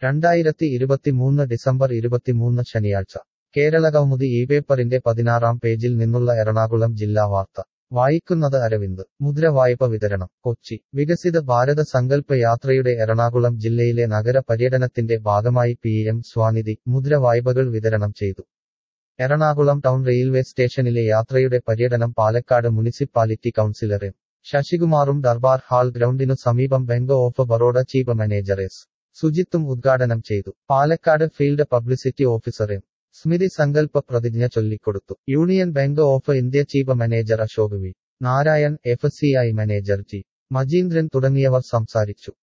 രണ്ടായിരത്തി ഇരുപത്തിമൂന്ന് ഡിസംബർ ഇരുപത്തിമൂന്ന് ശനിയാഴ്ച കേരള കൗമുദി ഈ പേപ്പറിന്റെ പതിനാറാം പേജിൽ നിന്നുള്ള എറണാകുളം ജില്ലാ വാർത്ത വായിക്കുന്നത് അരവിന്ദ് മുദ്ര വായ്പ വിതരണം കൊച്ചി വികസിത ഭാരത സങ്കല്പ യാത്രയുടെ എറണാകുളം ജില്ലയിലെ നഗര പര്യടനത്തിന്റെ ഭാഗമായി പി എം സ്വാനിധി മുദ്ര വായ്പകൾ വിതരണം ചെയ്തു എറണാകുളം ടൗൺ റെയിൽവേ സ്റ്റേഷനിലെ യാത്രയുടെ പര്യടനം പാലക്കാട് മുനിസിപ്പാലിറ്റി കൗൺസിലർ എം ശശികുമാറും ദർബാർ ഹാൾ ഗ്രൗണ്ടിനു സമീപം bank of Baroda chief manager S സുജിത്തും ഉദ്ഘാടനം ചെയ്തു Palakkad field publicity officer M Smithi സങ്കല്പ പ്രതിജ്ഞ ചൊല്ലിക്കൊടുത്തു union bank of India chief manager Ashok V Narayan F C I manager G Majeendran തുടങ്ങിയവർ സംസാരിച്ചു